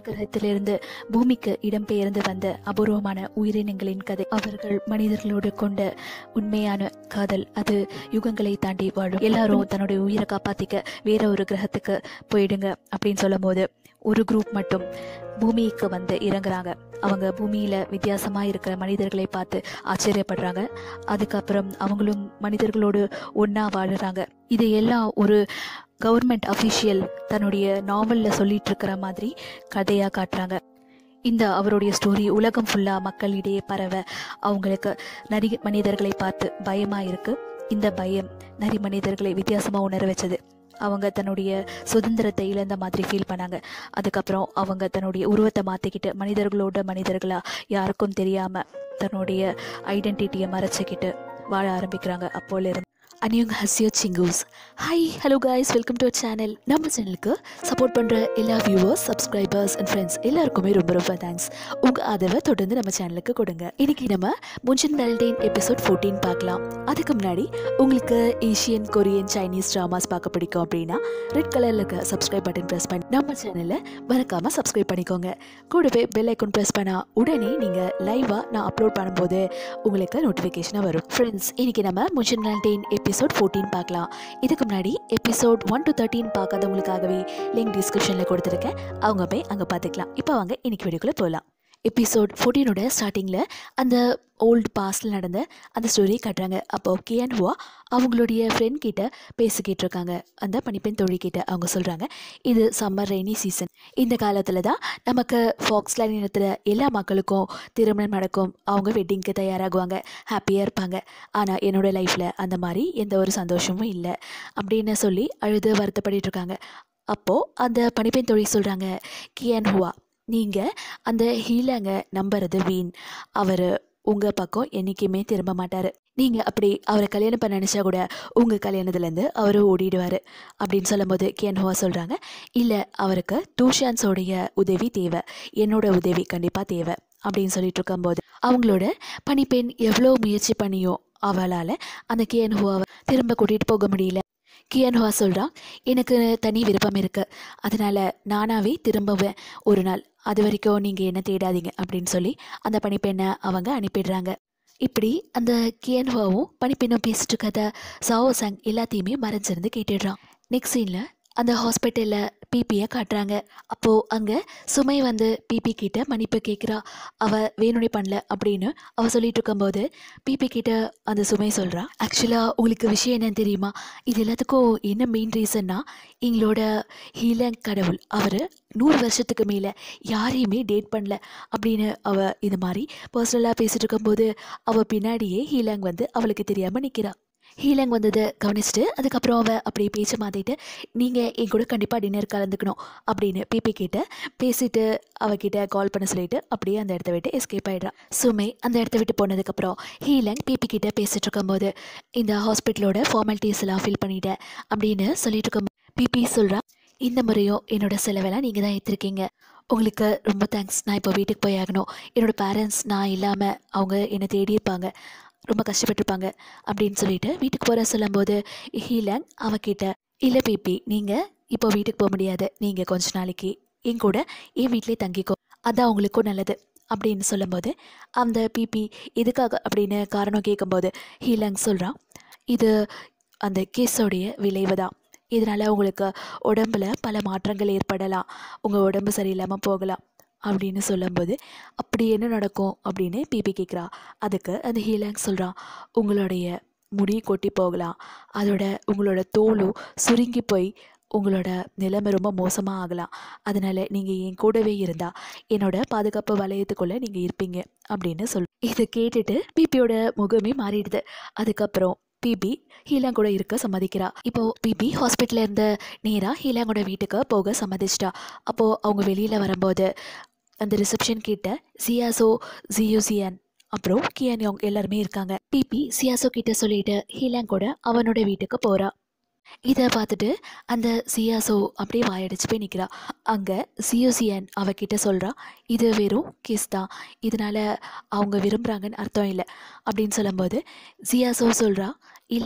கிரகத்திலிருந்து பூமிக்கு இடம்பெயர்ந்து வந்த அபூர்வமான உயிரினங்களின் கதை அவர்கள் மனிதர்களோடு கொண்ட உண்மையான காதல் அது யுகங்களை தாண்டி வாழும் எல்லாரும் தன்னுடைய உயிரை காப்பாத்திக்க வேற ஒரு கிரகத்துக்கு போயிடுங்க அப்படின்னு சொல்லும் போது ஒரு குரூப் மட்டும் பூமிக்கு வந்து இறங்குறாங்க அவங்க பூமியில வித்தியாசமா இருக்கிற மனிதர்களை பார்த்து ஆச்சரியப்படுறாங்க அதுக்கப்புறம் அவங்களும் மனிதர்களோடு ஒண்ணா வாழுறாங்க இது எல்லாம் ஒரு கவர்மெண்ட் அஃபிஷியல் தன்னுடைய நாவல்ல சொல்லிட்டு இருக்கிற மாதிரி கதையா காட்டுறாங்க இந்த அவருடைய ஸ்டோரி உலகம் ஃபுல்லா மக்களிடையே பரவ அவங்களுக்கு நரி மனிதர்களை பார்த்து பயமா இருக்கு இந்த பயம் நரி மனிதர்களை வித்தியாசமா உணர வச்சது அவங்க தன்னுடைய சுதந்திரத்தை இழந்த மாதிரி ஃபீல் பண்ணாங்க அதுக்கப்புறம் அவங்க தன்னுடைய உருவத்தை மாற்றிக்கிட்டு மனிதர்களோட மனிதர்களா யாருக்கும் தெரியாம தன்னுடைய ஐடென்டிட்டியை மறைச்சிக்கிட்டு வாழ ஆரம்பிக்கிறாங்க அப்போல இருந்து அனியுங்க ஹசியோ சிங்கூஸ் hi hello guys welcome to channel நம்ம சேனலுக்கு சப்போர்ட் பண்ணுற எல்லா வியூவர்ஸ் சப்ஸ்கிரைபர்ஸ் அண்ட் ஃப்ரெண்ட்ஸ் எல்லாருக்குமே ரொம்ப ரொம்ப தேங்க்ஸ் உங்கள் ஆதரவை தொடர்ந்து நம்ம சேனலுக்கு கொடுங்க இன்னைக்கு நம்ம முன்ஷன் வேலண்டைன் எபிசோட் ஃபோர்டீன் பார்க்கலாம் அதுக்கு முன்னாடி உங்களுக்கு ஏஷியன் கொரியன் சைனீஸ் ட்ராமாஸ் பார்க்க பிடிக்கும் அப்படின்னா ரெட் கலரில் இருக்க சப்ஸ்கிரைப் பட்டன் ப்ரெஸ் பண்ணி நம்ம சேனலை மறக்காமல் சப்ஸ்கிரைப் பண்ணிக்கோங்க கூடவே பெல் ஐக்கன் ப்ரெஸ் பண்ணால் உடனே நீங்கள் லைவாக நான் அப்லோட் பண்ணும்போது உங்களுக்கு நோட்டிஃபிகேஷனாக வரும் ஃப்ரெண்ட்ஸ் இன்னைக்கு நம்ம முன்ஷன் வேலண்டைன் எபிசோட் ஃபோர்டீன் பார்க்கலாம் இதுக்கு முன்னாடி எபிசோட் ஒன் டு தேர்ட்டீன் பார்க்காதவங்களுக்காகவே லிங்க் டிஸ்கிரிப்ஷனில் கொடுத்துருக்கேன் அவங்க போய் அங்கே பார்த்துக்கலாம் இப்போ வாங்க இன்னைக்கு வீடியோக்குள்ளே போகலாம் எபிசோட் ஃபோர்டீனோட ஸ்டார்டிங்கில் அந்த ஓல்டு பாஸ்டில் நடந்த அந்த ஸ்டோரி காட்டுறாங்க அப்போ கியான் ஹுவா அவங்களுடைய ஃப்ரெண்ட் கிட்ட பேசிக்கிட்டு இருக்காங்க அந்த பனிப்பெண் தோழி கிட்ட அவங்க சொல்கிறாங்க இது சம்மர் ரெய்னி சீசன் இந்த காலத்தில் தான் நமக்கு ஃபாக்ஸ்லேண்ட் இனத்தில் எல்லா மக்களுக்கும் திருமணம் நடக்கும் அவங்க வெட்டிங்க்கு தயாராகுவாங்க ஹாப்பியாக இருப்பாங்க ஆனால் என்னோட லைஃப்பில் அந்த மாதிரி எந்த ஒரு சந்தோஷமும் இல்லை அப்படின்னு சொல்லி அழுது வருத்தப்பட்டு இருக்காங்க அப்போது அந்த பனிப்பெண் தோழி சொல்கிறாங்க கியான் ஹுவா நீங்கள் அந்த ஹீலாங்க நம்புறது வீண் அவர் உங்கள் பக்கம் என்றைக்குமே திரும்ப மாட்டார் நீங்கள் அப்படி அவரை கல்யாணம் பண்ண நினச்சா கூட உங்கள் கல்யாணத்துலேருந்து அவர் ஓடிடுவார் அப்படின்னு சொல்லும்போது கியன்ஹுவா சொல்கிறாங்க இல்லை அவருக்கு டூஷான்ஸோடைய உதவி தேவை என்னோட உதவி கண்டிப்பாக தேவை அப்படின்னு சொல்லிட்டு இருக்கும்போது அவங்களோட பணிப்பெண் எவ்வளோ முயற்சி பண்ணியோ அவளால் அந்த கியன்ஹுவாவை திரும்ப கூட்டிகிட்டு போக முடியல கியன்ஹுவா சொல்கிறான் எனக்கு தனி விருப்பம் இருக்குது அதனால் நானாகவே திரும்புவேன் ஒரு நாள் அது வரைக்கும் நீங்கள் என்ன தேடாதீங்க அப்படின்னு சொல்லி அந்த பணிப்பெண்ணை அவங்க அனுப்பிடுறாங்க இப்படி அந்த கியன்ஹுவாவும் பணிப்பெண்ணும் பேசிட்டு இருக்கத சாவோ சாங் எல்லாத்தையுமே மறைஞ்சிருந்து கேட்டுடுறான் நெக்ஸ்ட் சீனில் அந்த ஹாஸ்பிட்டலில் பிபியை காட்டுறாங்க அப்போது அங்கே சுமை வந்து பிபி கிட்ட மன்னிப்பு கேட்குறா அவள் வேணுனே பண்ணல அப்படின்னு அவள் சொல்லிட்டு இருக்கும்போது பிபி கிட்ட அந்த சுமை சொல்கிறா ஆக்சுவலாக உங்களுக்கு விஷயம் என்னன்னு தெரியுமா இது எல்லாத்துக்கும் என்ன மெயின் ரீசன்னா எங்களோட ஹீலங் கடவுள் அவர் நூறு வருஷத்துக்கு மேலே யாரையுமே டேட் பண்ணல அப்படின்னு அவள் இது மாதிரி பர்சனலாக பேசிட்டு இருக்கும்போது அவள் பின்னாடியே ஹீலாங் வந்து அவளுக்கு தெரியாமல் நிற்கிறா ஹீலாங் வந்ததை கவனிச்சுட்டு அதுக்கப்புறம் அவள் அப்படியே பேச்ச மாற்றிட்டு நீங்கள் என் கூட கண்டிப்பாக டின்னர் கலந்துக்கணும் அப்படின்னு பிபி கிட்ட பேசிட்டு அவகிட்ட கால் பண்ண சொல்லிட்டு அப்படியே அந்த இடத்த விட்டு எஸ்கேப் ஆயிடுறா சுமை அந்த இடத்த விட்டு போனதுக்கப்புறம் ஹீலாங் பிபி கிட்ட பேசிட்டு இருக்கும்போது இந்த ஹாஸ்பிட்டலோட ஃபார்மாலிட்டிஸ் எல்லாம் ஃபில் பண்ணிட்டேன் அப்படின்னு சொல்லிட்டு இருக்கும் பிபி சொல்கிறா இந்த முறையும் என்னோட செலவெல்லாம் நீங்கள் தான் ஏற்றிருக்கீங்க உங்களுக்கு ரொம்ப தேங்க்ஸ் நான் இப்போ வீட்டுக்கு போய் ஆகணும் என்னோடய பேரண்ட்ஸ் நான் இல்லாமல் அவங்க என்னை தேடி இருப்பாங்க ரொம்ப கஷ்டப்பட்டிருப்பாங்க அப்படின்னு சொல்லிட்டு வீட்டுக்கு போகிற சொல்லும்போது ஹீலாங் அவகிட்ட இல்லை பிபி நீங்கள் இப்போ வீட்டுக்கு போக முடியாது நீங்கள் கொஞ்ச நாளைக்கு என் கூட என் வீட்டிலே தங்கிக்கோ அதான் உங்களுக்கும் நல்லது அப்படின்னு சொல்லும்போது அந்த பிபி எதுக்காக அப்படின்னு காரணம் கேட்கும்போது ஹீலாங் சொல்கிறான் இது அந்த கேஸோடைய விளைவு தான் இதனால் உங்களுக்கு உடம்புல பல மாற்றங்கள் ஏற்படலாம் உங்கள் உடம்பு சரியில்லாமல் போகலாம் அப்படின்னு சொல்லும்போது அப்படி என்ன நடக்கும் அப்படின்னு பிபி கேட்குறா அதுக்கு அந்த ஹீலாங் சொல்கிறான் உங்களுடைய முடி கொட்டி போகலாம் அதோட உங்களோட தோலும் சுருங்கி போய் உங்களோட நிலைமை ரொம்ப மோசமாக ஆகலாம் அதனால் நீங்கள் என் கூடவே இருந்தால் என்னோட பாதுகாப்பு வளையத்துக்குள்ளே நீங்கள் இருப்பீங்க அப்படின்னு சொல் இதை கேட்டுட்டு பிபியோட முகமே மாறிடுது அதுக்கப்புறம் பிபி ஹீலாங்கூட இருக்க சம்மதிக்கிறா இப்போ பிபி ஹாஸ்பிட்டலில் இருந்த நேராக ஹீலாங்கோட வீட்டுக்கு போக சம்மதிச்சிட்டா அப்போது அவங்க வெளியில் வரும்போது அந்த ரிசப்ஷன் கிட்ட சியாசோ ஜியூசியன் அப்புறம் கியான்யோங் எல்லாருமே இருக்காங்க பிபி சியாசோ கிட்ட சொல்லிட்டு ஹீலாங் கூட அவனோட வீட்டுக்கு போறா இதை பார்த்துட்டு அந்த சியாசோ அப்படியே வாயடிச்சு போய் நிற்கிறா அங்கே சியோசியன் அவகிட்ட சொல்கிறா இது வெறும் கிஸ் தான் இதனால அவங்க விரும்புகிறாங்கன்னு அர்த்தம் இல்லை அப்படின்னு சொல்லும்போது சியாசோ சொல்கிறா இல்லை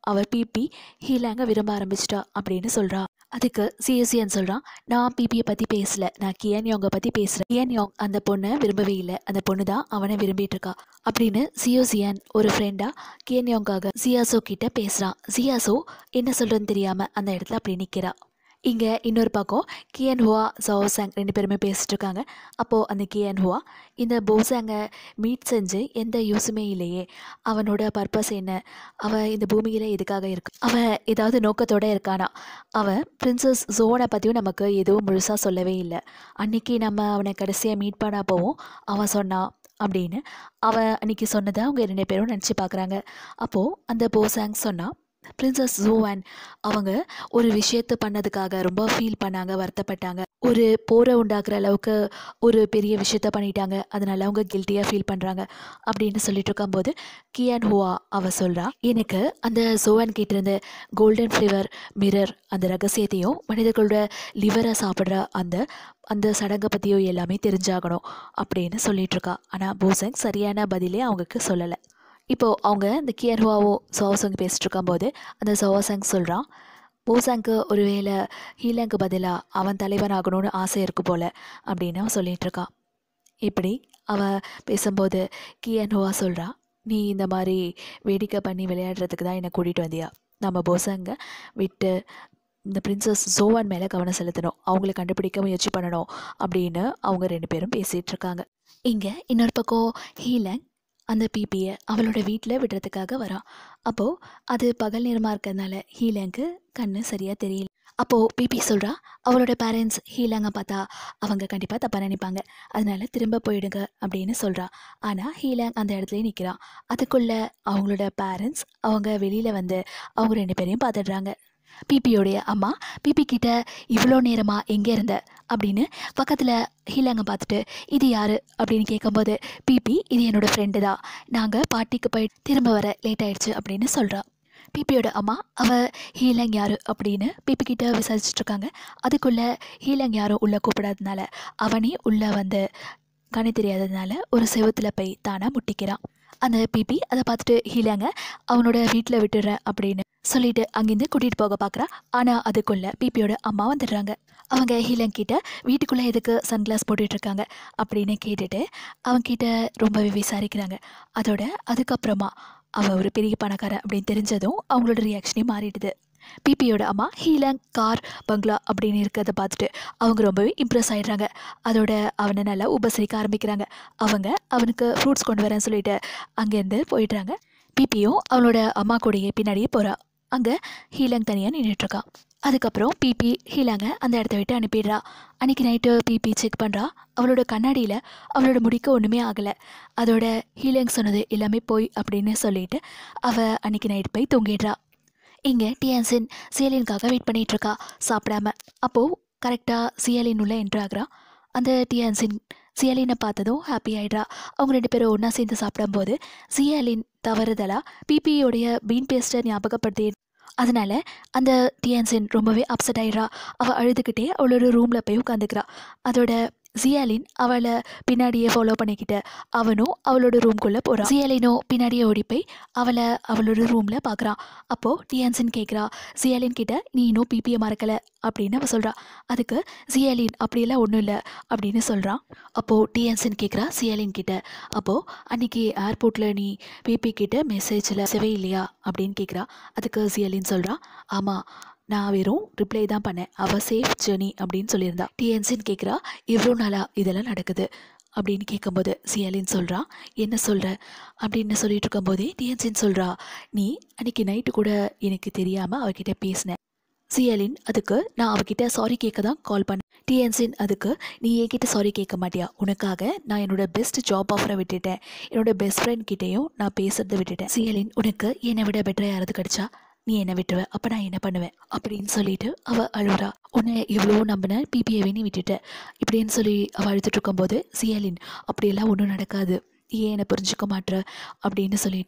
அவர் பிபி ஹீலாங்க விரும்ப ஆரம்பிச்சிட்டா அப்படின்னு சொல்கிறா அதுக்கு சிஎஸ்சியன் சொல்கிறான் நான் பிபியை பற்றி பேசல நான் கியன் யோங்கை பற்றி பேசுகிறேன் கியன் யோங் அந்த பொண்ணை விரும்பவே இல்லை அந்த பொண்ணு தான் அவனை விரும்பிட்டு இருக்கா அப்படின்னு சியோசியன் ஒரு ஃப்ரெண்டாக கியன் யோங்காக சியாசோ கிட்ட பேசுகிறான் சியாசோ என்ன சொல்கிறதுன்னு தெரியாமல் அந்த இடத்துல அப்படி நிற்கிறா இங்கே இன்னொரு பக்கம் கியன் ஹுவா ஜோசாங் ரெண்டு பேருமே பேசிட்டு இருக்காங்க அப்போது அந்த கியன் ஹுவா இந்த போசாங்கை மீட் செஞ்சு எந்த யூஸுமே இல்லையே அவனோட பர்பஸ் என்ன அவன் இந்த பூமியில் எதுக்காக இருக்கு அவன் ஏதாவது நோக்கத்தோட இருக்கானா அவன் பிரின்சஸ் ஜோனை பற்றியும் நமக்கு எதுவும் முழுசாக சொல்லவே இல்லை அன்னைக்கு நம்ம அவனை கடைசியாக மீட் பண்ண போவோம் அவன் சொன்னான் அப்படின்னு அவன் அன்னைக்கு சொன்னதை அவங்க ரெண்டு பேரும் நினச்சி பார்க்குறாங்க அப்போது அந்த போசாங் சொன்னான் பிரின்சஸ் ஜோவான் அவங்க ஒரு விஷயத்தை பண்ணதுக்காக ரொம்ப ஃபீல் பண்ணாங்க வருத்தப்பட்டாங்க ஒரு போரை உண்டாக்குற அளவுக்கு ஒரு பெரிய விஷயத்த பண்ணிட்டாங்க அதனால அவங்க கில்ட்டியாக ஃபீல் பண்ணுறாங்க அப்படின்னு சொல்லிட்டு இருக்கும்போது கியான் ஹுவா அவ சொல்கிறா எனக்கு அந்த ஜோவான் கிட்ட இருந்து கோல்டன் ஃப்ளேவர் மிரர் அந்த ரகசியத்தையும் மனிதர்களோட லிவரை சாப்பிட்ற அந்த அந்த சடங்கை பற்றியோ எல்லாமே தெரிஞ்சாகணும் அப்படின்னு சொல்லிட்டு இருக்கா ஆனால் போசங் சரியான பதிலே அவங்களுக்கு சொல்லலை இப்போது அவங்க இந்த கியர்ஹுவாவோ சோவாசங் பேசிட்டு இருக்கும்போது அந்த சோவாசங் சொல்கிறான் போசாங்க்கு ஒருவேளை ஹீலாங்க்கு பதிலாக அவன் தலைவனாகணும்னு ஆசை இருக்கு போல அப்படின்னு அவன் சொல்லிட்டு இருக்கான் இப்படி அவன் பேசும்போது கியன்ஹுவா சொல்கிறா நீ இந்த மாதிரி வேடிக்கை பண்ணி விளையாடுறதுக்கு தான் என்னை கூட்டிகிட்டு வந்தியா நம்ம போசாங்க விட்டு இந்த பிரின்சஸ் ஜோவான் மேலே கவனம் செலுத்தணும் அவங்கள கண்டுபிடிக்க முயற்சி பண்ணணும் அப்படின்னு அவங்க ரெண்டு பேரும் பேசிகிட்டு இருக்காங்க இங்கே இன்னொரு பக்கம் ஹீலங் அந்த பிபியை அவளோட வீட்டில் விடுறதுக்காக வரான் அப்போது அது பகல் நேரமாக இருக்கிறதுனால ஹீலங்க்கு கண்ணு சரியாக தெரியல அப்போது பிபி சொல்கிறா அவளோட பேரண்ட்ஸ் ஹீலாங்க பார்த்தா அவங்க கண்டிப்பாக தப்பாக நினைப்பாங்க அதனால திரும்ப போயிடுங்க அப்படின்னு சொல்கிறா ஆனால் ஹீலாங் அந்த இடத்துலயே நிற்கிறான் அதுக்குள்ளே அவங்களோட பேரண்ட்ஸ் அவங்க வெளியில் வந்து அவங்க ரெண்டு பேரையும் பார்த்துடுறாங்க பிபியோடைய அம்மா பிபி கிட்ட இவ்வளோ நேரமா எங்கே இருந்த அப்படின்னு பக்கத்தில் ஹீலாங்க பார்த்துட்டு இது யாரு அப்படின்னு கேட்கும்போது பிபி இது என்னோட ஃப்ரெண்டு தான் நாங்கள் பார்ட்டிக்கு போய் திரும்ப வர லேட் ஆயிடுச்சு அப்படின்னு சொல்கிறா பிபியோட அம்மா அவ ஹீலங் யாரு அப்படின்னு பிபி கிட்ட விசாரிச்சுட்டு இருக்காங்க அதுக்குள்ளே ஹீலங் யாரும் உள்ளே கூப்பிடாததுனால அவனே உள்ளே வந்து கண்ணு தெரியாததுனால ஒரு செவுத்துல போய் தானாக முட்டிக்கிறான் அந்த பிபி அதை பார்த்துட்டு ஹீலாங்க அவனோட வீட்டில் விட்டுறேன் அப்படின்னு சொல்லிட்டு அங்கேருந்து கூட்டிகிட்டு போக பார்க்குறா ஆனால் அதுக்குள்ளே பிபியோட அம்மா வந்துடுறாங்க அவங்க ஹீலங் கிட்ட வீட்டுக்குள்ளே எதுக்கு சன்கிளாஸ் போட்டுட்டு இருக்காங்க அப்படின்னு கேட்டுட்டு அவன்கிட்ட ரொம்பவே விசாரிக்கிறாங்க அதோட அதுக்கப்புறமா அவள் ஒரு பெரிய பணக்காரன் அப்படின்னு தெரிஞ்சதும் அவங்களோட ரியாக்ஷனே மாறிடுது பிபியோட அம்மா ஹீலங் கார் பங்களா அப்படின்னு இருக்கிறத பார்த்துட்டு அவங்க ரொம்பவே இம்ப்ரெஸ் ஆயிடுறாங்க அதோட அவனை நல்லா உபசரிக்க ஆரம்பிக்கிறாங்க அவங்க அவனுக்கு ஃப்ரூட்ஸ் கொண்டு வரேன்னு சொல்லிட்டு அங்கேருந்து போயிடுறாங்க பிபியும் அவளோட அம்மா கூடயே பின்னாடியே போகிறா அங்கே ஹீலங் தனியாக நின்றுட்டுருக்கா அதுக்கப்புறம் பிபி ஹீலாங்க அந்த இடத்த விட்டு அனுப்பிடுறா அன்றைக்கி நைட்டு பிபி செக் பண்ணுறா அவளோட கண்ணாடியில் அவளோட முடிக்க ஒன்றுமே ஆகலை அதோட ஹீலங் சொன்னது எல்லாமே போய் அப்படின்னு சொல்லிட்டு அவள் அன்றைக்கி நைட் போய் தூங்கிடுறா இங்கே டியான்சின் சியலினுக்காக வெயிட் பண்ணிட்டு இருக்கா சாப்பிடாம அப்போது கரெக்டாக சியலின் உள்ள என்ட்ரு ஆகுறா அந்த டியான்சின் சியலினை பார்த்ததும் ஹாப்பி ஆயிடுறா அவங்க ரெண்டு பேரும் ஒன்றா சேர்ந்து சாப்பிடும்போது சியலின் தவறுதலா பிபியோடைய பீன் பேஸ்ட்டை ஞாபகப்படுத்தி அதனால அந்த டியான்சின் ரொம்பவே அப்செட் ஆயிடுறா அவள் அழுதுகிட்டே அவளோட ரூமில் போய் உட்காந்துக்கிறா அதோட ஜியாலின் அவளை பின்னாடியே ஃபாலோ பண்ணிக்கிட்டு அவனும் அவளோட ரூம்குள்ளே போகிறான் ஜியாலினோ பின்னாடியே ஓடி போய் அவளை அவளோட ரூமில் பார்க்குறான் அப்போது டியான்சின் கேட்குறா ஜியாலின் கிட்ட நீ இன்னும் பிபியை மறக்கலை அப்படின்னு அவள் சொல்கிறா அதுக்கு ஜியாலின் அப்படியெல்லாம் ஒன்றும் இல்லை அப்படின்னு சொல்கிறான் அப்போது டியான்சின் கேட்குறா சியாலின் கிட்ட அப்போது அன்னைக்கு ஏர்போர்ட்டில் நீ பிபி கிட்ட மெசேஜில் செவே இல்லையா அப்படின்னு கேட்குறா அதுக்கு ஜியாலின் சொல்கிறா ஆமாம் நான் வெறும் ரிப்ளை தான் பண்ணேன் அவ சேஃப் ஜேர்னி அப்படின்னு சொல்லியிருந்தா டிஎன்சின்னு கேட்குறா இவ்வளோ நாளா இதெல்லாம் நடக்குது அப்படின்னு கேட்கும்போது சியாலின் சொல்கிறா என்ன சொல்கிற அப்படின்னு சொல்லிட்டு இருக்கும்போதே டிஎன்சின் சொல்கிறா நீ அன்னைக்கு நைட்டு கூட எனக்கு தெரியாமல் அவகிட்ட பேசினேன் சியாலின் அதுக்கு நான் அவகிட்ட சாரி கேட்க தான் கால் பண்ணேன் டிஎன்சின் அதுக்கு நீ என்கிட்ட சாரி கேட்க மாட்டியா உனக்காக நான் என்னோட பெஸ்ட் ஜாப் ஆஃபரை விட்டுட்டேன் என்னோட பெஸ்ட் ஃப்ரெண்ட் கிட்டேயும் நான் பேசுறதை விட்டுட்டேன் சியாலின் உனக்கு என்னை விட பெட்டராக யாராவது கிடைச்சா நீ என்ன விட்டுருவ அப்போ நான் என்ன பண்ணுவேன் அப்படின்னு சொல்லிட்டு அவ அழுறா உன்னை எவ்வளோ நம்பின பிபிஏவே நீ விட்டுட்ட இப்படின்னு சொல்லி அவள் அழுதுட்டு இருக்கும்போது சியாலின் அப்படியெல்லாம் ஒன்றும் நடக்காது நீ ஏன் என்னை புரிஞ்சுக்க மாட்ற அப்படின்னு சொல்லிட்டு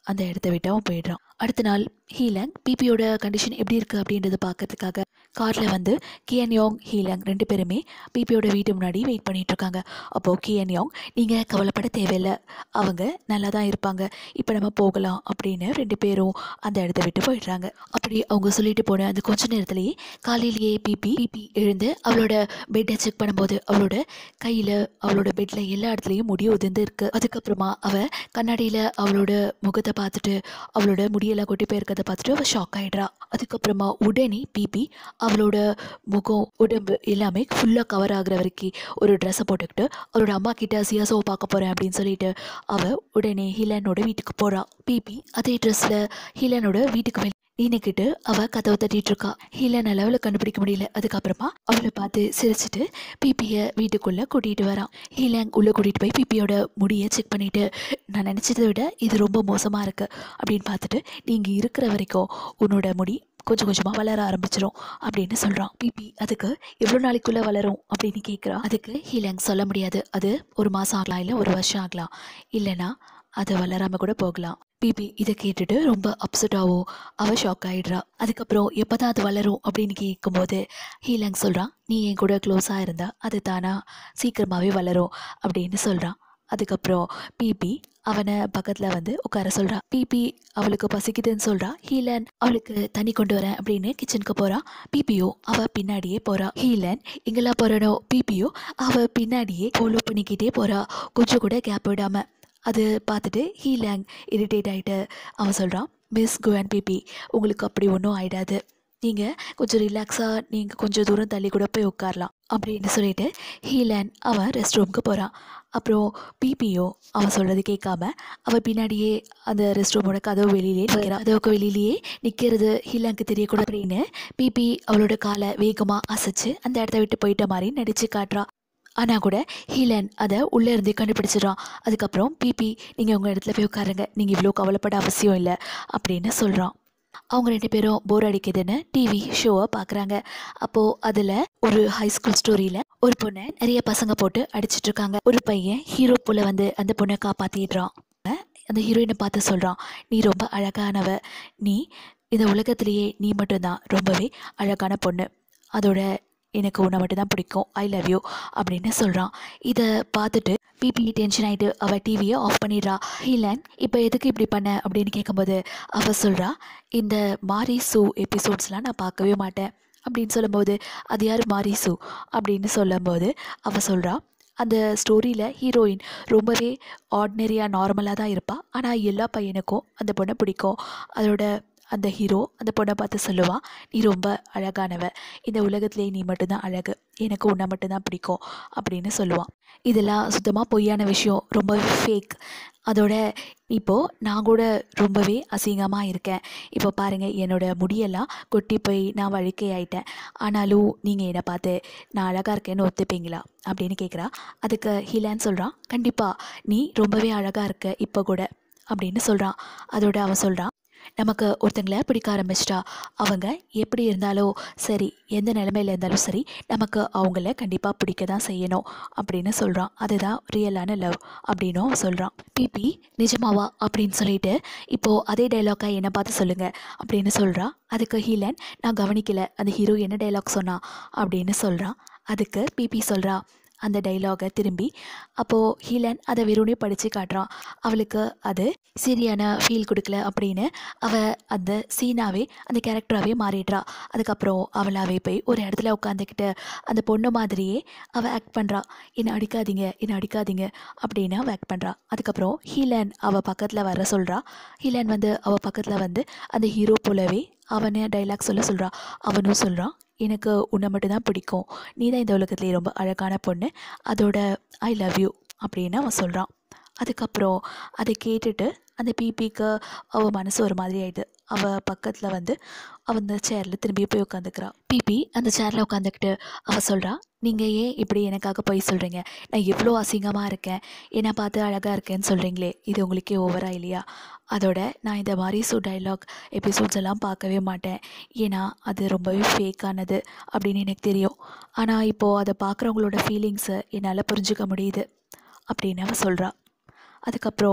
அந்த இடத்த விட்டு அவன் போயிடுறான் அடுத்த நாள் ஹீலங் பிபியோட கண்டிஷன் எப்படி இருக்குது அப்படின்றத பார்க்கறதுக்காக காரில் வந்து கியன் யோங் ஹீலங் ரெண்டு பேருமே பிபியோட வீட்டு முன்னாடி வெயிட் பண்ணிட்டு இருக்காங்க அப்போது கியன் யோங் நீங்கள் கவலைப்பட தேவையில்லை அவங்க நல்லா தான் இருப்பாங்க இப்போ நம்ம போகலாம் அப்படின்னு ரெண்டு பேரும் அந்த இடத்த விட்டு போயிடுறாங்க அப்படி அவங்க சொல்லிட்டு போன அந்த கொஞ்ச நேரத்திலேயே காலையிலேயே பிபி பிபி எழுந்து அவளோட பெட்டை செக் பண்ணும்போது அவளோட கையில் அவளோட பெட்டில் எல்லா இடத்துலையும் முடி உதிர்ந்து இருக்கு அதுக்கப்புறமா அவ கண்ணாடியில் அவளோட முகத்தை பார்த்துட்டு அவளோட முடியெல்லாம் கொட்டி போயிருக்கதை பார்த்துட்டு அவள் ஷாக் ஆயிடுறா அதுக்கப்புறமா உடனே பிபி அவளோட முகம் உடம்பு எல்லாமே ஃபுல்லாக கவர் ஆகுற வரைக்கும் ஒரு ட்ரெஸ்ஸை போட்டுக்கிட்டு அவளோட அம்மா கிட்ட சியாசோவை பார்க்க போகிறேன் அப்படின்னு சொல்லிட்டு அவள் உடனே ஹீலனோட வீட்டுக்கு போகிறா பிபி அதே ட்ரெஸ்ஸில் ஹீலனோட வீட்டுக்கு வெளி நின்னுக்கிட்டு அவ கதவை தட்டிட்டு இருக்கா ஹீலன் அளவில் கண்டுபிடிக்க முடியல அதுக்கப்புறமா அவளை பார்த்து சிரிச்சிட்டு பிபியை வீட்டுக்குள்ளே கூட்டிகிட்டு வரான் ஹீலங் உள்ளே கூட்டிகிட்டு போய் பிபியோட முடியை செக் பண்ணிட்டு நான் நினச்சதை விட இது ரொம்ப மோசமாக இருக்கு அப்படின்னு பார்த்துட்டு நீங்கள் இருக்கிற வரைக்கும் உன்னோட முடி கொஞ்சம் கொஞ்சமாக வளர ஆரம்பிச்சிரும் அப்படின்னு சொல்கிறான் பிபி அதுக்கு எவ்வளோ நாளைக்குள்ளே வளரும் அப்படின்னு கேட்குறா அதுக்கு ஹீலங் சொல்ல முடியாது அது ஒரு மாதம் ஆகலாம் இல்லை ஒரு வருஷம் ஆகலாம் இல்லைன்னா அது வளராமல் கூட போகலாம் பிபி இதை கேட்டுட்டு ரொம்ப அப்செட்டாகவும் அவ ஷாக் ஆயிடுறா அதுக்கப்புறம் எப்போதான் அது வளரும் அப்படின்னு கேட்கும்போது ஹீலங் சொல்கிறான் நீ என் கூட க்ளோஸாக இருந்தா அது தானா சீக்கிரமாகவே வளரும் அப்படின்னு சொல்கிறான் அதுக்கப்புறம் பிபி அவனை பக்கத்தில் வந்து உட்கார சொல்கிறா பிபி அவளுக்கு பசிக்குதுன்னு சொல்கிறா ஹீலன் அவளுக்கு தண்ணி கொண்டு வரேன் அப்படின்னு கிச்சனுக்கு போகிறா பிபியோ அவ பின்னாடியே போகிறா ஹீலன் எங்கெல்லாம் போகிறானோ பிபியோ அவ பின்னாடியே ஃபாலோ பண்ணிக்கிட்டே போகிறா கொஞ்சம் கூட கேப் விடாம அது பார்த்துட்டு ஹீலாங் இரிட்டேட் ஆகிட்டு அவன் சொல்கிறான் மிஸ் குவன் பிபி உங்களுக்கு அப்படி ஒன்றும் ஆயிடாது நீங்கள் கொஞ்சம் ரிலாக்ஸாக நீங்கள் கொஞ்சம் தூரம் தள்ளி கூட போய் உட்காரலாம் அப்படின்னு சொல்லிட்டு ஹீலன் அவன் ரெஸ்ட் ரூமுக்கு போகிறான் அப்புறம் பிபியோ அவன் சொல்கிறது கேட்காம அவள் பின்னாடியே அந்த ரெஸ்ட் ரூமோட கதவு வெளியிலே நிற்கிறான் கதவுக்கு வெளியிலேயே நிற்கிறது ஹீலாங்க்கு தெரியக்கூடாது அப்படின்னு பிபி அவளோட காலை வேகமாக அசைச்சு அந்த இடத்த விட்டு போயிட்ட மாதிரி நடிச்சு காட்டுறா ஆனால் கூட ஹீலன் அதை உள்ளே இருந்தே கண்டுபிடிச்சிடுறான் அதுக்கப்புறம் பிபி நீங்கள் உங்கள் இடத்துல போய் உட்காருங்க நீங்கள் இவ்வளோ கவலைப்பட அவசியம் இல்லை அப்படின்னு சொல்கிறான் அவங்க ரெண்டு பேரும் போர் அடிக்குதுன்னு டிவி ஷோவை பார்க்குறாங்க அப்போது அதில் ஒரு ஹை ஸ்கூல் ஸ்டோரியில் ஒரு பொண்ணை நிறைய பசங்க போட்டு அடிச்சிட்டு இருக்காங்க ஒரு பையன் ஹீரோ போல வந்து அந்த பொண்ணை காப்பாற்றிடுறான் அந்த ஹீரோயினை பார்த்து சொல்கிறான் நீ ரொம்ப அழகானவ நீ இந்த உலகத்திலேயே நீ மட்டும்தான் ரொம்பவே அழகான பொண்ணு அதோட எனக்கு உன்னை மட்டும் தான் பிடிக்கும் ஐ லவ் யூ அப்படின்னு சொல்கிறான் இதை பார்த்துட்டு பிபி டென்ஷன் ஆகிட்டு அவள் டிவியை ஆஃப் பண்ணிடுறா ஹீலன் இப்போ எதுக்கு இப்படி பண்ண அப்படின்னு கேட்கும்போது அவள் சொல்கிறா இந்த மாரி சூ எபிசோட்ஸ்லாம் நான் பார்க்கவே மாட்டேன் அப்படின்னு சொல்லும்போது அது யார் மாரி சூ அப்படின்னு சொல்லும்போது அவள் சொல்கிறா அந்த ஸ்டோரியில் ஹீரோயின் ரொம்பவே ஆர்டினரியாக நார்மலாக தான் இருப்பாள் ஆனால் எல்லா பையனுக்கும் அந்த பொண்ணை பிடிக்கும் அதோட அந்த ஹீரோ அந்த பொண்ணை பார்த்து சொல்லுவான் நீ ரொம்ப அழகானவ இந்த உலகத்திலேயே நீ மட்டும்தான் அழகு எனக்கு உன்னை மட்டும்தான் பிடிக்கும் அப்படின்னு சொல்லுவான் இதெல்லாம் சுத்தமாக பொய்யான விஷயம் ரொம்பவே ஃபேக் அதோட இப்போது நான் கூட ரொம்பவே அசிங்கமாக இருக்கேன் இப்போ பாருங்கள் என்னோட முடியெல்லாம் கொட்டி போய் நான் வழுக்கை ஆயிட்டேன் ஆனாலும் நீங்கள் என்னை பார்த்து நான் அழகாக இருக்கேன்னு ஒத்துப்பீங்களா அப்படின்னு கேட்குறா அதுக்கு ஹிலான் சொல்கிறான் கண்டிப்பாக நீ ரொம்பவே அழகாக இருக்க இப்போ கூட அப்படின்னு சொல்கிறான் அதோட அவன் சொல்கிறான் நமக்கு ஒருத்தங்களை பிடிக்க ஆரம்பிச்சிட்டா அவங்க எப்படி இருந்தாலும் சரி எந்த நிலைமையில இருந்தாலும் சரி நமக்கு அவங்கள கண்டிப்பாக பிடிக்க தான் செய்யணும் அப்படின்னு சொல்கிறான் அதுதான் ரியலான லவ் அப்படின்னும் அவன் சொல்கிறான் பிபி நிஜமாவா அப்படின்னு சொல்லிட்டு இப்போது அதே டைலாக்கை என்னை பார்த்து சொல்லுங்கள் அப்படின்னு சொல்கிறா அதுக்கு ஹீலன் நான் கவனிக்கல அந்த ஹீரோ என்ன டைலாக் சொன்னா அப்படின்னு சொல்கிறான் அதுக்கு பிபி சொல்கிறா அந்த டைலாகை திரும்பி அப்போது ஹீலன் அதை வெறுனே படித்து காட்டுறான் அவளுக்கு அது சரியான ஃபீல் கொடுக்கல அப்படின்னு அவள் அந்த சீனாவே அந்த கேரக்டராகவே மாறிடுறா அதுக்கப்புறம் அவளாவே போய் ஒரு இடத்துல உட்காந்துக்கிட்டு அந்த பொண்ணு மாதிரியே அவள் ஆக்ட் பண்ணுறா என்னை அடிக்காதீங்க என்னை அடிக்காதீங்க அப்படின்னு அவள் ஆக்ட் பண்ணுறா அதுக்கப்புறம் ஹீலன் அவள் பக்கத்தில் வர சொல்கிறா ஹீலன் வந்து அவள் பக்கத்தில் வந்து அந்த ஹீரோ போலவே அவனை டைலாக் சொல்ல சொல்கிறா அவனும் சொல்கிறான் எனக்கு உன்னை மட்டும்தான் பிடிக்கும் நீ தான் இந்த உலகத்துலேயே ரொம்ப அழகான பொண்ணு அதோட ஐ லவ் யூ அப்படின்னு அவன் சொல்கிறான் அதுக்கப்புறம் அதை கேட்டுட்டு அந்த பிபிக்கு அவள் மனசு ஒரு மாதிரி ஆயிடுது அவள் பக்கத்தில் வந்து அவள் அந்த சேரில் திரும்பி போய் உட்காந்துக்கிறா பிபி அந்த சேரில் உட்காந்துக்கிட்டு அவள் சொல்கிறா நீங்கள் ஏன் இப்படி எனக்காக போய் சொல்கிறீங்க நான் எவ்வளோ அசிங்கமாக இருக்கேன் என்னை பார்த்து அழகாக இருக்கேன்னு சொல்கிறீங்களே இது உங்களுக்கே ஓவரா இல்லையா அதோட நான் இந்த மாதிரி ஸோ டைலாக் எபிசோட்ஸ் எல்லாம் பார்க்கவே மாட்டேன் ஏன்னா அது ரொம்பவே ஃபேக்கானது அப்படின்னு எனக்கு தெரியும் ஆனால் இப்போது அதை பார்க்குறவங்களோட ஃபீலிங்ஸை என்னால் புரிஞ்சுக்க முடியுது அப்படின்னு அவள் சொல்கிறா அதுக்கப்புறம்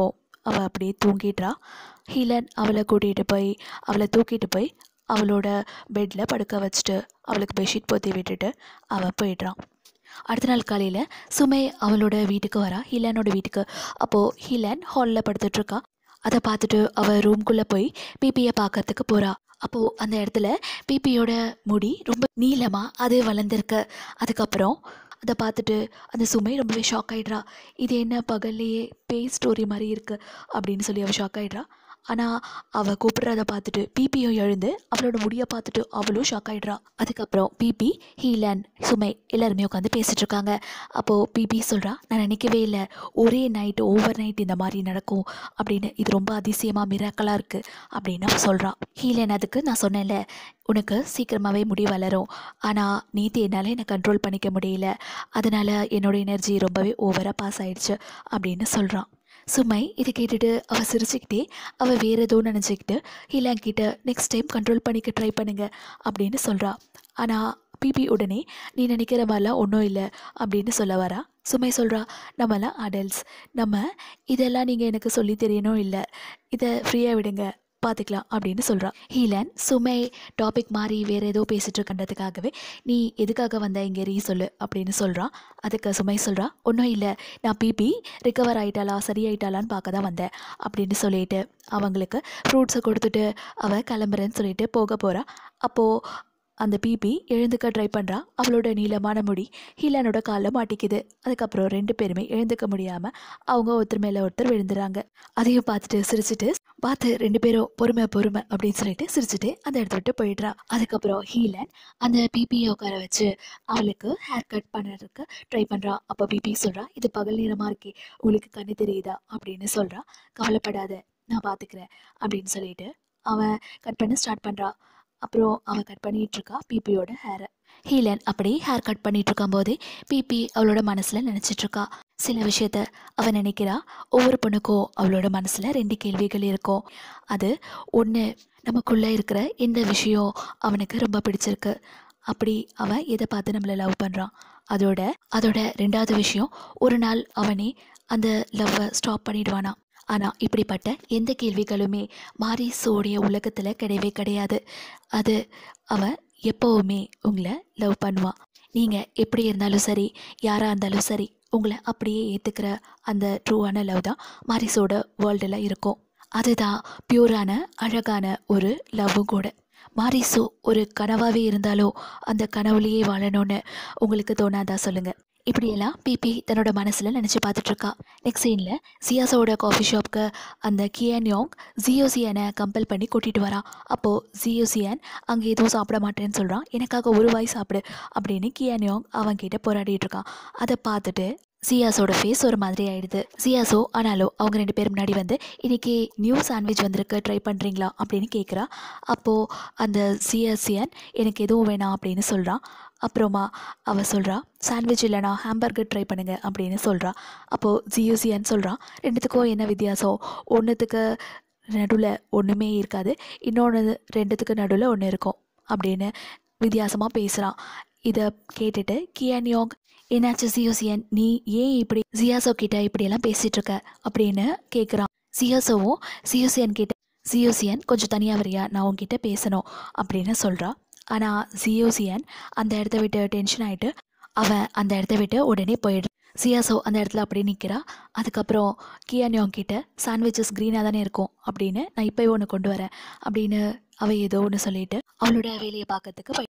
அவள் அப்படியே தூங்கிடுறா ஹீலன் அவளை கூட்டிகிட்டு போய் அவளை தூக்கிட்டு போய் அவளோட பெட்டில் படுக்க வச்சுட்டு அவளுக்கு பெட்ஷீட் போத்தி விட்டுட்டு அவள் போயிடுறான் அடுத்த நாள் காலையில் சுமை அவளோட வீட்டுக்கு வரா ஹீலனோட வீட்டுக்கு அப்போது ஹீலன் ஹாலில் படுத்துட்ருக்கா அதை பார்த்துட்டு அவள் ரூம்குள்ளே போய் பிபியை பார்க்கறதுக்கு போகிறா அப்போது அந்த இடத்துல பிபியோட முடி ரொம்ப நீளமாக அது வளர்ந்துருக்கு அதுக்கப்புறம் அதை பார்த்துட்டு அந்த சுமை ரொம்பவே ஷாக் ஆகிடுறா இது என்ன பகல்லையே பேய் ஸ்டோரி மாதிரி இருக்குது அப்படின்னு சொல்லி அவள் ஷாக் ஆகிடுறா ஆனால் அவள் கூப்பிட்றத பார்த்துட்டு பிபியும் எழுந்து அவளோட முடியை பார்த்துட்டு அவளும் ஷாக் ஆகிடுறா அதுக்கப்புறம் பிபி ஹீலன் சுமை எல்லாருமே உட்காந்து பேசிட்டு இருக்காங்க அப்போது பிபி சொல்கிறா நான் நினைக்கவே இல்லை ஒரே நைட் ஓவர் நைட் இந்த மாதிரி நடக்கும் அப்படின்னு இது ரொம்ப அதிசயமாக மிராக்கலாக இருக்குது அப்படின்னு அவள் சொல்கிறா ஹீலன் அதுக்கு நான் சொன்னேன்ல உனக்கு சீக்கிரமாகவே முடி வளரும் ஆனால் நேற்று என்னால் என்னை கண்ட்ரோல் பண்ணிக்க முடியல அதனால் என்னோட எனர்ஜி ரொம்பவே ஓவராக பாஸ் ஆயிடுச்சு அப்படின்னு சொல்கிறான் சுமை இதை கேட்டுட்டு அவள் சிரிச்சுக்கிட்டே அவள் வேறு ஏதோ நினச்சிக்கிட்டு ஹீலாங் கிட்ட நெக்ஸ்ட் டைம் கண்ட்ரோல் பண்ணிக்க ட்ரை பண்ணுங்க அப்படின்னு சொல்கிறா ஆனால் பிபி உடனே நீ நினைக்கிற மாதிரிலாம் ஒன்றும் இல்லை அப்படின்னு சொல்ல வரா சுமை சொல்கிறா நம்மலாம் அடல்ட்ஸ் நம்ம இதெல்லாம் நீங்கள் எனக்கு சொல்லி தெரியணும் இல்லை இதை ஃப்ரீயாக விடுங்க பார்த்துக்கலாம் அப்படின்னு சொல்கிறா ஹீலன் சுமை டாபிக் மாதிரி வேறு ஏதோ பேசிட்டு இருக்கன்றதுக்காகவே நீ எதுக்காக வந்த இங்கே ரீ சொல்லு அப்படின்னு சொல்கிறான் அதுக்கு சுமை சொல்கிறா ஒன்றும் இல்லை நான் பிபி ரிகவர் ஆயிட்டாளா சரியாயிட்டாளான்னு பார்க்க தான் வந்தேன் அப்படின்னு சொல்லிட்டு அவங்களுக்கு ஃப்ரூட்ஸை கொடுத்துட்டு அவள் கிளம்புறேன்னு சொல்லிட்டு போக போகிறா அப்போது அந்த பிபி எழுந்துக்க ட்ரை பண்ணுறா அவளோட நீளமான முடி ஹீலனோட காலில் மாட்டிக்குது அதுக்கப்புறம் ரெண்டு பேருமே எழுந்துக்க முடியாமல் அவங்க ஒருத்தர் மேலே ஒருத்தர் விழுந்துறாங்க அதையும் பார்த்துட்டு சிரிச்சிட்டு பார்த்து ரெண்டு பேரும் பொறுமை பொறுமை அப்படின்னு சொல்லிட்டு சிரிச்சுட்டு அந்த இடத்த விட்டு போயிடுறா அதுக்கப்புறம் ஹீலன் அந்த பிபியை உட்கார வச்சு அவளுக்கு ஹேர் கட் பண்ணுறதுக்கு ட்ரை பண்ணுறா அப்போ பிபி சொல்கிறா இது பகல் நேரமாக இருக்கே உங்களுக்கு கண்ணு தெரியுதா அப்படின்னு சொல்கிறா கவலைப்படாத நான் பார்த்துக்கிறேன் அப்படின்னு சொல்லிட்டு அவன் கட் பண்ண ஸ்டார்ட் பண்ணுறா அப்புறம் அவன் கட் பண்ணிட்டு இருக்கா பிபியோட ஹேரை ஹீலன் அப்படி ஹேர் கட் பண்ணிட்டு இருக்கும்போதே பிபி அவளோட மனசில் நினச்சிட்டு இருக்கா சில விஷயத்த அவன் நினைக்கிறா ஒவ்வொரு பொண்ணுக்கும் அவளோட மனசில் ரெண்டு கேள்விகள் இருக்கும் அது ஒன்று நமக்குள்ளே இருக்கிற இந்த விஷயம் அவனுக்கு ரொம்ப பிடிச்சிருக்கு அப்படி அவன் எதை பார்த்து நம்மளை லவ் பண்ணுறான் அதோட அதோட ரெண்டாவது விஷயம் ஒரு நாள் அவனே அந்த லவ்வை ஸ்டாப் பண்ணிடுவானா ஆனால் இப்படிப்பட்ட எந்த கேள்விகளுமே மாரிசோடைய உலகத்தில் கிடையவே கிடையாது அது அவன் எப்போவுமே உங்களை லவ் பண்ணுவான் நீங்கள் எப்படி இருந்தாலும் சரி யாராக இருந்தாலும் சரி உங்களை அப்படியே ஏற்றுக்கிற அந்த ட்ரூவான லவ் தான் மாரிசோட வேர்ல்டில் இருக்கும் அதுதான் பியூரான அழகான ஒரு லவ்வும் கூட மாரிசு ஒரு கனவாகவே இருந்தாலும் அந்த கனவுலேயே வாழணும்னு உங்களுக்கு தோணாதா சொல்லுங்கள் இப்படியெல்லாம் பிபி தன்னோட மனசில் நினச்சி பார்த்துட்ருக்கா நெக்ஸ்ட் சீனில் சியாசோட காஃபி ஷாப்க்கு அந்த கியான் யோங் ஜியோசியனை கம்பல் பண்ணி கூட்டிகிட்டு வரான் அப்போது ஜியோசியன் அங்கே எதுவும் சாப்பிட மாட்டேன்னு சொல்கிறான் எனக்காக ஒரு வாய் சாப்பிடு அப்படின்னு கியான் யோங் அவன்கிட்ட போராடிட்டு இருக்கான் அதை பார்த்துட்டு சியாஸோட ஃபேஸ் ஒரு மாதிரி ஆயிடுது சியாஸோ ஆனாலும் அவங்க ரெண்டு பேர் முன்னாடி வந்து இன்னைக்கு நியூ சாண்ட்விச் வந்திருக்கு ட்ரை பண்ணுறீங்களா அப்படின்னு கேட்குறா அப்போது அந்த சியாசியன் எனக்கு எதுவும் வேணாம் அப்படின்னு சொல்கிறான் அப்புறமா அவ சொல்கிறா சாண்ட்விச் இல்லைனா ஹாம்பர்கர் ட்ரை பண்ணுங்க அப்படின்னு சொல்கிறா அப்போது ஜியூசியன் சொல்கிறான் ரெண்டுத்துக்கும் என்ன வித்தியாசம் ஒன்றுத்துக்கு நடுவில் ஒன்றுமே இருக்காது இன்னொன்று ரெண்டுத்துக்கு நடுவில் ஒன்று இருக்கும் அப்படின்னு வித்தியாசமாக பேசுகிறான் இதை கேட்டுட்டு கியான்யோங் என்னாச்சு சியோசியன் நீ ஏன் இப்படி ஜியாசோ கிட்ட இப்படியெல்லாம் பேசிகிட்டு இருக்க அப்படின்னு கேட்குறான் சியோசோவும் சியோசியன் கிட்ட சியோசியன் கொஞ்சம் தனியாக வரியா நான் உன்கிட்ட பேசணும் அப்படின்னு சொல்கிறா ஆனால் சியோசியன் அந்த இடத்த விட்டு டென்ஷன் ஆகிட்டு அவன் அந்த இடத்த விட்டு உடனே போயிடுறான் சியாசோ அந்த இடத்துல அப்படியே நிற்கிறா அதுக்கப்புறம் கியான்யோங் கிட்ட சாண்ட்விச்சஸ் க்ரீனாக தானே இருக்கும் அப்படின்னு நான் இப்போயே ஒன்று கொண்டு வரேன் அப்படின்னு அவள் ஏதோ ஒன்று சொல்லிட்டு அவளோட வேலையை பார்க்கறதுக்கு போய்